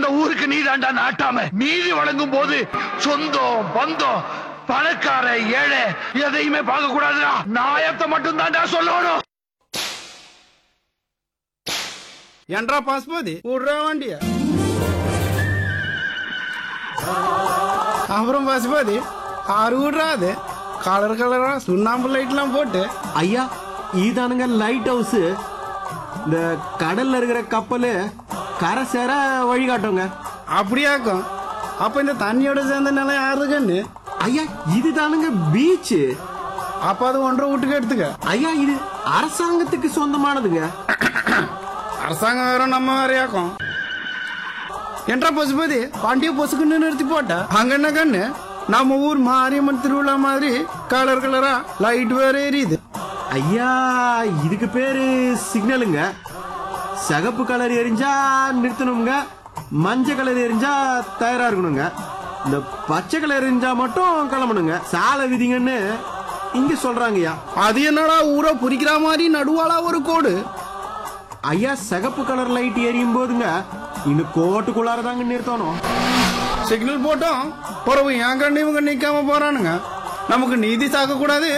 இந்த ஊருக்கு நீ தாண்டா நாட்டாம நீதி வழங்கும் போது சொந்தம் பந்தம் பணக்கார ஏழை எதையுமே பார்க்க கூடாதுடா நாயத்தை மட்டும் தாண்டா சொல்லணும் என்றா பாஸ்போதி விடுறா வண்டிய அப்புறம் பசுபதி ஆறு விடுறா அது கலர் கலரா சுண்ணாம்பு லைட்லாம் போட்டு ஐயா இதானுங்க லைட் ஹவுஸ் இந்த கடல்ல இருக்கிற கப்பல் கரை சேர வழிகாட்டுங்க அப்படியாக்கும் அப்ப இந்த தண்ணியோட சேர்ந்த நிலம் யாருக்குன்னு ஐயா இதுதானுங்க பீச் அப்ப அது ஒன்றரை வீட்டுக்கு எடுத்துக்க ஐயா இது அரசாங்கத்துக்கு சொந்தமானதுங்க அரசாங்கம் வேற நம்ம வேறையாக்கும் என்றா பசுபதி வண்டிய பொசுக்குன்னு நிறுத்தி போட்ட அங்க என்ன கண்ணு நம்ம ஊர் மாரியம்மன் திருவிழா மாதிரி கலர் கலரா லைட் வேற எரியுது ஐயா இதுக்கு பேரு சிக்னலுங்க சிகப்பு கலர் எரிஞ்சா நிறுத்தணுங்க மஞ்சள் கலர் எரிஞ்சா தயாரா இருக்கணுங்க இந்த பச்சை கலர் எரிஞ்சா மட்டும் கிளம்பணுங்க சாலை விதிங்கன்னு இங்க சொல்றாங்கய்யா அது என்னடா ஊரை புரிக்கிற மாதிரி நடுவாளா ஒரு கோடு ஐயா சிகப்பு கலர் லைட் எரியும் போதுங்க இந்த கோட்டுக்குள்ளார தாங்க நிறுத்தணும் சிக்னல் போட்டோம் பிறகு என் கண்ணு இவங்க நிக்காம போறானுங்க நமக்கு நீதி சாக்க கூடாது